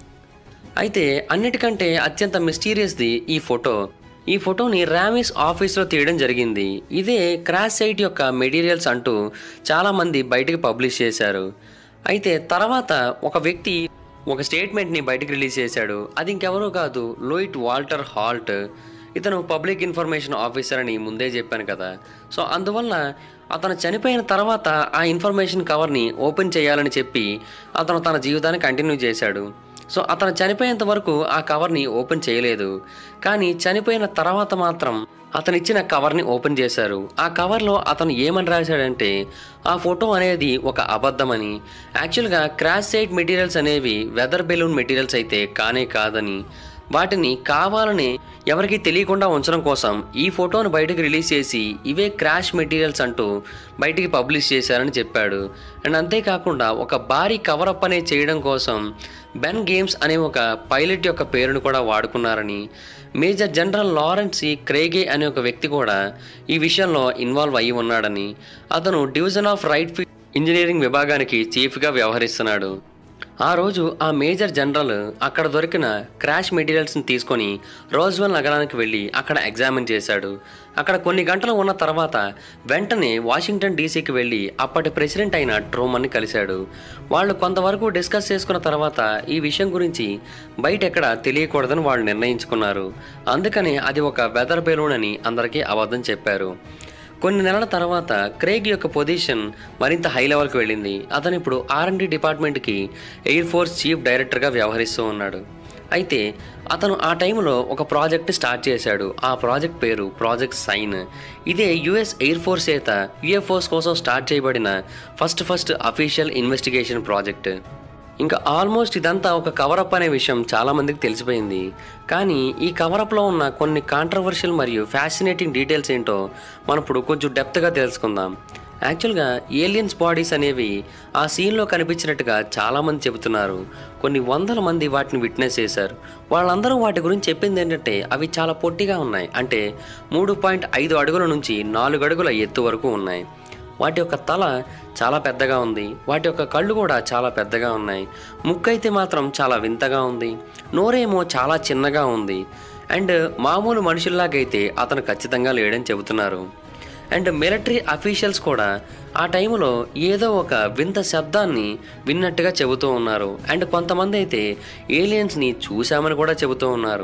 అయితే అన్నిటికంటే అత్యంత మిస్టీరియస్ది ఈ ఫోటో ఈ ఫోటోని రామిస్ ఆఫీస్లో తీయడం జరిగింది ఇదే క్రాష్ సైట్ యొక్క మెటీరియల్స్ అంటూ చాలామంది బయటకు పబ్లిష్ చేశారు అయితే తర్వాత ఒక వ్యక్తి ఒక స్టేట్మెంట్ని బయటకు రిలీజ్ చేశాడు అది ఇంకెవరో కాదు లోయిట్ వాల్టర్ హాల్ట్ ఇతను పబ్లిక్ ఇన్ఫర్మేషన్ ఆఫీసర్ అని ముందే చెప్పాను కదా సో అందువల్ల అతను చనిపోయిన తర్వాత ఆ ఇన్ఫర్మేషన్ కవర్ని ఓపెన్ చేయాలని చెప్పి అతను తన జీవితాన్ని కంటిన్యూ చేశాడు సో అతను చనిపోయేంత వరకు ఆ కవర్ని ఓపెన్ చేయలేదు కానీ చనిపోయిన తర్వాత మాత్రం అతను ఇచ్చిన కవర్ని ఓపెన్ చేశారు ఆ కవర్లో అతను ఏమని రాశాడంటే ఆ ఫోటో అనేది ఒక అబద్ధమని యాక్చువల్గా క్రాష్ సైట్ మెటీరియల్స్ అనేవి వెదర్ బెలూన్ మెటీరియల్స్ అయితే కానే కాదని వాటిని కావాలని ఎవరికీ తెలియకుండా ఉంచడం కోసం ఈ ఫోటోను బయటకు రిలీజ్ చేసి ఇవే క్రాష్ మెటీరియల్స్ అంటూ బయటికి పబ్లిష్ చేశారని చెప్పాడు అండ్ అంతేకాకుండా ఒక భారీ కవరప్ అనేది చేయడం కోసం బెన్ గేమ్స్ అనే ఒక పైలట్ యొక్క పేరును కూడా వాడుకున్నారని major general Lawrence C Craig అనే ఒక వ్యక్తి కూడా ఈ విషయంలో ఇన్వాల్వ్ అయ్యి ఉన్నాడని అతను division of Wright Field engineering విభాగానికి చీఫ్గా వ్యవహరిస్తున్నాడు ఆ రోజు ఆ మేజర్ జనరల్ అక్కడ దొరికిన క్రాష్ మెటీరియల్స్ని తీసుకొని రోజ్వెల్ నగరానికి వెళ్ళి అక్కడ ఎగ్జామిన్ చేశాడు అక్కడ కొన్ని గంటలు ఉన్న తర్వాత వెంటనే వాషింగ్టన్ డీసీకి వెళ్ళి అప్పటి ప్రెసిడెంట్ అయిన ట్రూమన్ని కలిశాడు వాళ్ళు కొంతవరకు డిస్కస్ చేసుకున్న తర్వాత ఈ విషయం గురించి బయట ఎక్కడ తెలియకూడదని వాళ్ళు నిర్ణయించుకున్నారు అందుకని అది ఒక వెదర్ బెలూన్ అని అందరికీ అబద్ధం చెప్పారు కొన్ని నెలల తర్వాత క్రేగ్ యొక్క పొజిషన్ మరింత హై లెవెల్కి వెళ్ళింది అతను ఇప్పుడు ఆర్ఎండి డిపార్ట్మెంట్కి ఎయిర్ ఫోర్స్ చీఫ్ డైరెక్టర్గా వ్యవహరిస్తూ ఉన్నాడు అయితే అతను ఆ టైంలో ఒక ప్రాజెక్ట్ స్టార్ట్ చేశాడు ఆ ప్రాజెక్ట్ పేరు ప్రాజెక్ట్ సైన్ ఇదే యుఎస్ ఎయిర్ ఫోర్స్ చేత యుఎఫ్ఓస్ కోసం స్టార్ట్ చేయబడిన first first official investigation project ఇంకా ఆల్మోస్ట్ ఇదంతా ఒక కవరప్ అనే విషయం చాలా మందికి తెలిసిపోయింది కానీ ఈ కవరప్లో ఉన్న కొన్ని కాంట్రవర్షియల్ మరియు ఫ్యాసినేటింగ్ డీటెయిల్స్ ఏంటో మనం ఇప్పుడు కొంచెం డెప్త్గా తెలుసుకుందాం యాక్చువల్గా ఏలియన్స్ బాడీస్ అనేవి ఆ సీన్లో కనిపించినట్టుగా చాలామంది చెబుతున్నారు కొన్ని వందల మంది వాటిని విట్నెస్ చేశారు వాళ్ళందరూ వాటి గురించి చెప్పింది ఏంటంటే అవి చాలా పొట్టిగా ఉన్నాయి అంటే మూడు పాయింట్ ఐదు అడుగుల నుంచి నాలుగు అడుగుల ఎత్తు వరకు ఉన్నాయి వాటి యొక్క తల చాలా పెద్దగా ఉంది వాటి యొక్క కళ్ళు కూడా చాలా పెద్దగా ఉన్నాయి ముక్కు అయితే మాత్రం చాలా వింతగా ఉంది నోరేమో చాలా చిన్నగా ఉంది అండ్ మామూలు మనుషుల్లాగైతే అతను ఖచ్చితంగా లేడని చెబుతున్నారు అండ్ మిలిటరీ అఫీషియల్స్ కూడా ఆ టైంలో ఏదో ఒక వింత శబ్దాన్ని విన్నట్టుగా చెబుతూ ఉన్నారు అండ్ కొంతమంది అయితే ఏలియన్స్ని చూశామని కూడా చెబుతూ ఉన్నారు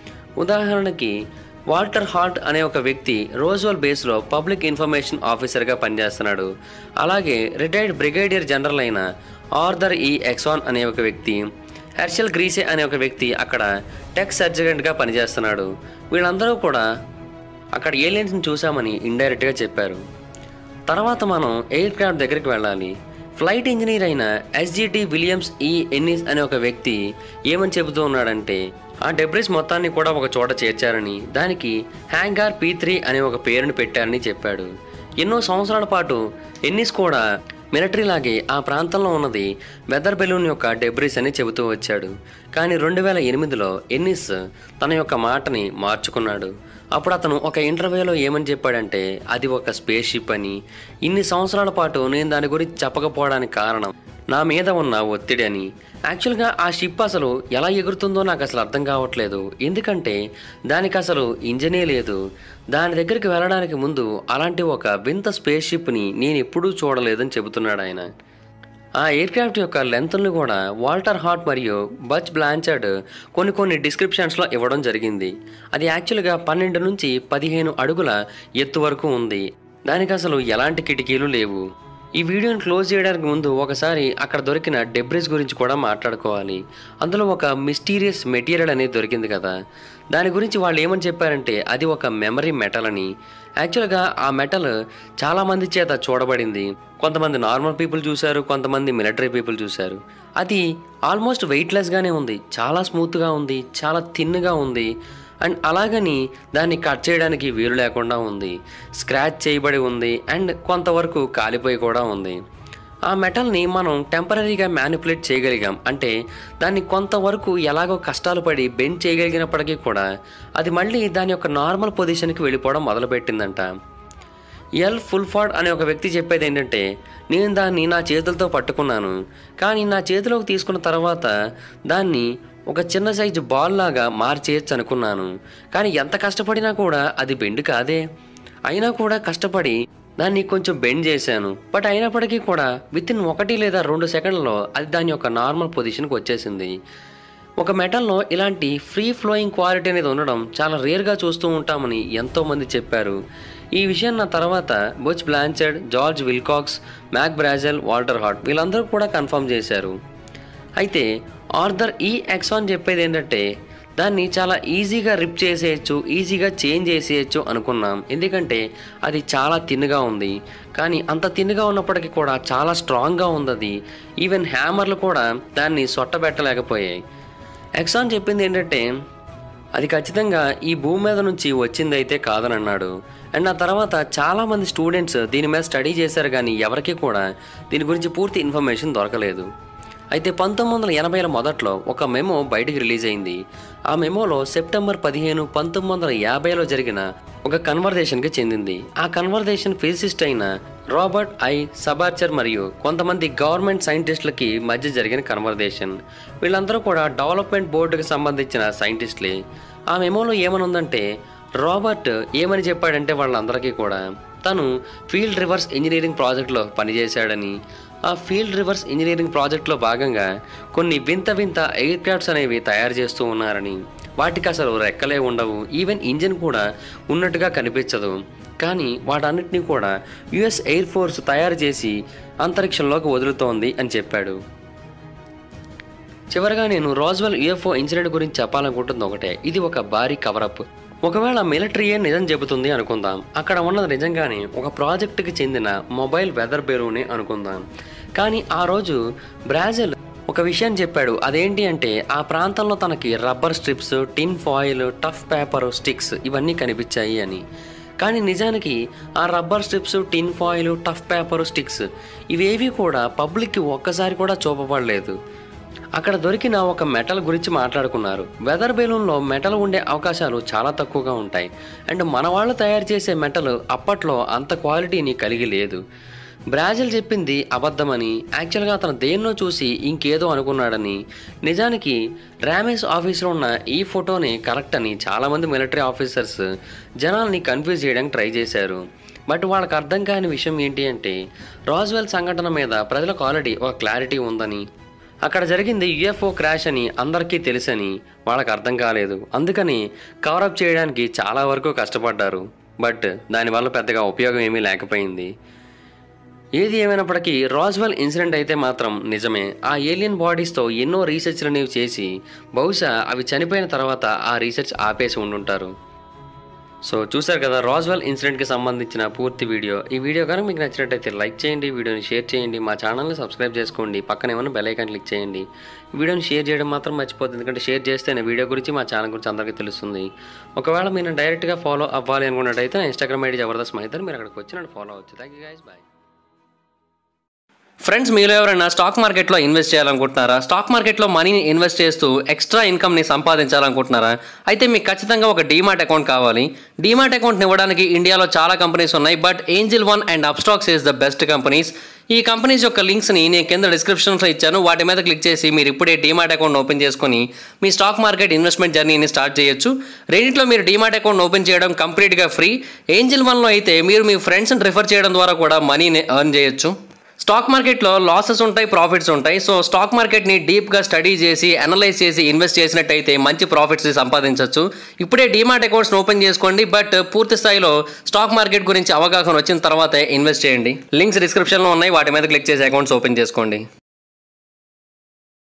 ఉదాహరణకి వాల్టర్ హాల్ట్ అనే ఒక వ్యక్తి రోజ్వల్ బేస్లో పబ్లిక్ ఇన్ఫర్మేషన్ ఆఫీసర్గా పనిచేస్తున్నాడు అలాగే రిటైర్డ్ బ్రిగేడియర్ జనరల్ అయిన ఆర్థర్ ఈ ఎక్సాన్ అనే ఒక వ్యక్తి హెర్షల్ గ్రీసే అనే ఒక వ్యక్తి అక్కడ టెక్ సర్జెంట్గా పనిచేస్తున్నాడు వీళ్ళందరూ కూడా అక్కడ ఏలియన్స్ని చూసామని ఇండైరెక్ట్గా చెప్పారు తర్వాత మనం ఎయిర్ క్రాఫ్ట్ దగ్గరికి వెళ్ళాలి ఫ్లైట్ ఇంజనీర్ అయిన ఎస్జిటి విలియమ్స్ ఈ ఎన్నిస్ అనే ఒక వ్యక్తి ఏమని చెబుతూ ఉన్నాడంటే ఆ డెబ్రిస్ మొత్తాన్ని కూడా ఒక చోట చేర్చారని దానికి హ్యాంగార్ పీ త్రీ అనే ఒక పేరుని పెట్టారని చెప్పాడు ఎన్నో సంవత్సరాల పాటు ఎన్నిస్ కూడా మిలిటరీ లాగే ఆ ప్రాంతంలో ఉన్నది వెదర్ బెలూన్ యొక్క డెబ్రిస్ అని చెబుతూ వచ్చాడు కానీ రెండు వేల ఎనిమిదిలో ఎన్నిస్ తన యొక్క మాటని మార్చుకున్నాడు అప్పుడు అతను ఒక ఇంటర్వ్యూలో ఏమని చెప్పాడంటే అది ఒక స్పేస్ షిప్ అని ఇన్ని సంవత్సరాల పాటు నేను దాని గురించి చెప్పకపోవడానికి కారణం నా మీద ఉన్న ఒత్తిడి అని యాక్చువల్గా ఆ షిప్ అసలు ఎలా ఎగురుతుందో నాకు అసలు అర్థం కావట్లేదు ఎందుకంటే దానికి అసలు ఇంజనే లేదు దాని దగ్గరికి వెళ్ళడానికి ముందు అలాంటి ఒక వింత స్పేస్ షిప్ని నేను ఎప్పుడూ చూడలేదని చెబుతున్నాడు ఆయన ఆ ఎయిర్ క్రాఫ్ట్ యొక్క లెంత్ను కూడా వాల్టర్ హాట్ మరియు బచ్ బ్లాంచర్డ్ కొన్ని కొన్ని డిస్క్రిప్షన్స్లో ఇవ్వడం జరిగింది అది యాక్చువల్గా పన్నెండు నుంచి పదిహేను అడుగుల ఎత్తు వరకు ఉంది దానికి అసలు ఎలాంటి కిటికీలు లేవు ఈ వీడియోని క్లోజ్ చేయడానికి ముందు ఒకసారి అక్కడ దొరికిన డెబ్రిస్ గురించి కూడా మాట్లాడుకోవాలి అందులో ఒక మిస్టీరియస్ మెటీరియల్ అనేది దొరికింది కదా దాని గురించి వాళ్ళు ఏమని చెప్పారంటే అది ఒక మెమరీ మెటల్ అని యాక్చువల్గా ఆ మెటల్ చాలామంది చేత చూడబడింది కొంతమంది నార్మల్ పీపుల్ చూశారు కొంతమంది మిలిటరీ పీపుల్ చూశారు అది ఆల్మోస్ట్ వెయిట్లెస్గానే ఉంది చాలా స్మూత్గా ఉంది చాలా థిన్గా ఉంది అండ్ అలాగని దాన్ని కట్ చేయడానికి వీలు లేకుండా ఉంది స్క్రాచ్ చేయబడి ఉంది అండ్ కొంతవరకు కాలిపోయి కూడా ఉంది ఆ మెటల్ని మనం టెంపరీగా మ్యానిపులేట్ చేయగలిగాం అంటే దాన్ని కొంతవరకు ఎలాగో కష్టాలు పడి బెండ్ చేయగలిగినప్పటికీ కూడా అది మళ్ళీ దాని యొక్క నార్మల్ పొజిషన్కి వెళ్ళిపోవడం మొదలుపెట్టిందంట ఎల్ ఫుల్ఫాడ్ అనే ఒక వ్యక్తి చెప్పేది ఏంటంటే నేను దాన్ని నా చేతులతో పట్టుకున్నాను కానీ నా చేతిలోకి తీసుకున్న తర్వాత దాన్ని ఒక చిన్న సైజు బాల్ లాగా మార్చేయచ్చు అనుకున్నాను కానీ ఎంత కష్టపడినా కూడా అది బెండ్ కాదే అయినా కూడా కష్టపడి దాన్ని కొంచెం బెండ్ చేశాను బట్ అయినప్పటికీ కూడా విత్ ఇన్ ఒకటి లేదా రెండు సెకండ్లలో అది దాని యొక్క నార్మల్ పొజిషన్కి వచ్చేసింది ఒక మెటల్లో ఇలాంటి ఫ్రీ ఫ్లోయింగ్ క్వాలిటీ అనేది ఉండడం చాలా రేర్గా చూస్తూ ఉంటామని ఎంతోమంది చెప్పారు ఈ విషయం నా తర్వాత Butch Blanchard George Wilcox Mac Brazel Walter Haut వీళ్ళందరూ కూడా కన్ఫర్మ్ చేశారు అయితే ఆర్థర్ ఈ ఎక్సాన్ చెప్పేది ఏంటంటే దాన్ని చాలా ఈజీగా రిప్ చేసేయచ్చు ఈజీగా చేంజ్ చేసేయచ్చు అనుకున్నాం ఎందుకంటే అది చాలా తిన్నుగా ఉంది కానీ అంత తిన్నుగా ఉన్నప్పటికీ కూడా చాలా స్ట్రాంగ్గా ఉంది అది ఈవెన్ హ్యామర్లు కూడా దాన్ని సొట్టబెట్టలేకపోయాయి ఎక్సాన్ చెప్పింది ఏంటంటే అది ఖచ్చితంగా ఈ భూమి మీద నుంచి వచ్చిందైతే కాదని అన్నాడు అండ్ ఆ తర్వాత చాలామంది స్టూడెంట్స్ దీని మీద స్టడీ చేశారు కానీ ఎవరికీ కూడా దీని గురించి పూర్తి ఇన్ఫర్మేషన్ దొరకలేదు అయితే పంతొమ్మిది వందల ఎనభైల మొదట్లో ఒక మెమో బయటికి రిలీజ్ అయింది ఆ మెమోలో సెప్టెంబర్ పదిహేను పంతొమ్మిది వందల యాభైలో జరిగిన ఒక కన్వర్జేషన్కి చెందింది ఆ కన్వర్జేషన్ ఫిజిసిస్ట్ అయిన రాబర్ట్ ఐ సబార్చర్ మరియు కొంతమంది గవర్నమెంట్ సైంటిస్టులకి మధ్య జరిగిన కన్వర్జేషన్ వీళ్ళందరూ కూడా డెవలప్మెంట్ బోర్డుకి సంబంధించిన సైంటిస్టులే ఆ మెమోలో ఏమనుందంటే రాబర్ట్ ఏమని చెప్పాడంటే వాళ్ళందరికీ కూడా తను ఫీల్డ్ రివర్స్ ఇంజనీరింగ్ ప్రాజెక్ట్లో పనిచేశాడని ఆ ఫీల్డ్ రివర్స్ ఇంజనీరింగ్ ప్రాజెక్ట్లో భాగంగా కొన్ని వింత వింత ఎయిర్ క్రాఫ్ట్స్ అనేవి తయారు చేస్తూ ఉన్నారని వాటికి అసలు రెక్కలే ఉండవు ఈవెన్ ఇంజిన్ కూడా ఉన్నట్టుగా కనిపించదు కానీ వాటన్నిటిని కూడా యుఎస్ ఎయిర్ ఫోర్స్ తయారు చేసి అంతరిక్షంలోకి వదులుతోంది అని చెప్పాడు చివరగా నేను రాజ్వెల్ యుఎఫ్ఓ ఇన్సిడెంట్ గురించి చెప్పాలనుకుంటుంది ఒకటే ఇది ఒక భారీ కవరప్ ఒకవేళ మిలిటరీయే నిజం చెబుతుంది అనుకుందాం అక్కడ ఉన్నది నిజంగానే ఒక ప్రాజెక్టుకి చెందిన మొబైల్ వెదర్ బెరూని అనుకుందాం కానీ ఆ రోజు బ్రాజిల్ ఒక విషయం చెప్పాడు అదేంటి అంటే ఆ ప్రాంతంలో తనకి rubber strips tin foil tough paper sticks ఇవన్నీ కనిపించాయి అని కానీ నిజానికి ఆ rubber strips tin foil tough paper sticks ఇవేవి కూడా పబ్లిక్కి ఒక్కసారి కూడా చూపబడలేదు అక్కడ దొరికిన ఒక మెటల్ గురించి మాట్లాడుకున్నారు వెదర్ బెలూన్లో మెటల్ ఉండే అవకాశాలు చాలా తక్కువగా ఉంటాయి అండ్ మన వాళ్ళు తయారు చేసే మెటల్ అప్పట్లో అంత క్వాలిటీని కలిగి లేదు బ్రాజిల్ చెప్పింది అబద్ధమని యాక్చువల్గా అతను దేన్నో చూసి ఇంకేదో అనుకున్నాడని నిజానికి ర్యామేస్ ఆఫీస్లో ఉన్న ఈ ఫోటోని కరెక్ట్ అని చాలామంది మిలిటరీ ఆఫీసర్స్ జనాల్ని కన్ఫ్యూజ్ చేయడానికి ట్రై చేశారు బట్ వాళ్ళకి అర్థం కాని విషయం ఏంటి అంటే రాజ్వెల్ సంఘటన మీద ప్రజలకు ఆల్రెడీ ఒక క్లారిటీ ఉందని అక్కడ జరిగింది యుఎఫ్ఓ క్రాష్ అని అందరికీ తెలుసని వాళ్ళకి అర్థం కాలేదు అందుకని కవరప్ చేయడానికి చాలా వరకు కష్టపడ్డారు బట్ దానివల్ల పెద్దగా ఉపయోగం ఏమీ లేకపోయింది ఏది ఏమైనప్పటికీ రాజ్వెల్ ఇన్సిడెంట్ అయితే మాత్రం నిజమే ఆ ఏలియన్ బాడీస్తో ఎన్నో రీసెర్చ్లు అనేవి చేసి బహుశా అవి చనిపోయిన తర్వాత ఆ రీసెర్చ్ ఆపేసి ఉండుంటారు సో చూసారు కదా రాజ్వెల్ ఇన్సిడెంట్కి సంబంధించిన పూర్తి వీడియో ఈ వీడియో కనుక మీకు నచ్చినట్టయితే లైక్ చేయండి వీడియోని షేర్ చేయండి మా ఛానల్ని సబ్స్క్రైబ్ చేసుకోండి పక్కన ఏమైనా బెల్ ఐకాన్ క్లిక్ చేయండి ఈ వీడియోని షేర్ చేయడం మాత్రం మర్చిపోతుంది ఎందుకంటే షేర్ చేస్తేనే వీడియో గురించి మా ఛానల్ గురించి అందరికీ తెలుస్తుంది ఒకవేళ మీరు డైరెక్ట్గా ఫాలో అవ్వాలి అనుకున్నట్టయితే నా ఇన్స్టాగ్రామ్ ఐడి జబర్దస్త్ మైతర్ మీరు అక్కడికి వచ్చి నన్ను ఫాలో అవ్వచ్చు thank you guys bye friends మీరు ఎవరైనా స్టాక్ మార్కెట్లో ఇన్వెస్ట్ చేయాలనుకుంటున్నారా స్టాక్ మార్కెట్లో మనీని ఇన్వెస్ట్ చేస్తూ ఎక్స్ట్రా ఇన్కమ్ని సంపాదించాలనుకుంటున్నారా అయితే మీకు ఖచ్చితంగా ఒక డీమాట్ అకౌంట్ కావాలి డీమాట్ అకౌంట్ని ఇవ్వడానికి ఇండియాలో చాలా కంపెనీస్ ఉన్నాయి but Angel One and Upstox is the best companies ఈ కంపెనీస్ యొక్క లింక్స్ని నేను కింద డిస్క్రిప్షన్లో ఇచ్చాను వాటి మీద క్లిక్ చేసి మీరు ఇప్పుడే డీమాట్ అకౌంట్ ఓపెన్ చేసుకొని మీ స్టాక్ మార్కెట్ ఇన్వెస్ట్మెంట్ జర్నీని స్టార్ట్ చేయొచ్చు రెండిట్లో మీరు డీమాట్ అకౌంట్ ఓపెన్ చేయడం కంప్లీట్గా ఫ్రీ ఏంజిల్ వన్లో అయితే మీరు మీ ఫ్రెండ్స్ని రిఫర్ చేయడం ద్వారా కూడా మనీని ఎర్న్ చేయొచ్చు స్టాక్ మార్కెట్లో లాసెస్ ఉంటాయి ప్రాఫిట్స్ ఉంటాయి సో స్టాక్ మార్కెట్ని డీప్గా స్టడీ చేసి అనలైజ్ చేసి ఇన్వెస్ట్ చేసినట్టయితే మంచి ప్రాఫిట్స్ సంపాదించవచ్చు ఇప్పుడే డీమాట్ అకౌంట్స్ ఓపెన్ చేసుకోండి బట్ పూర్తి స్థాయిలో స్టాక్ మార్కెట్ గురించి అవగాహన వచ్చిన తర్వాతే ఇన్వెస్ట్ చేయండి లింక్స్ డిస్క్రిప్షన్లో ఉన్నాయి వాటి మీద క్లిక్ చేసి అకౌంట్స్ ఓపెన్ చేసుకోండి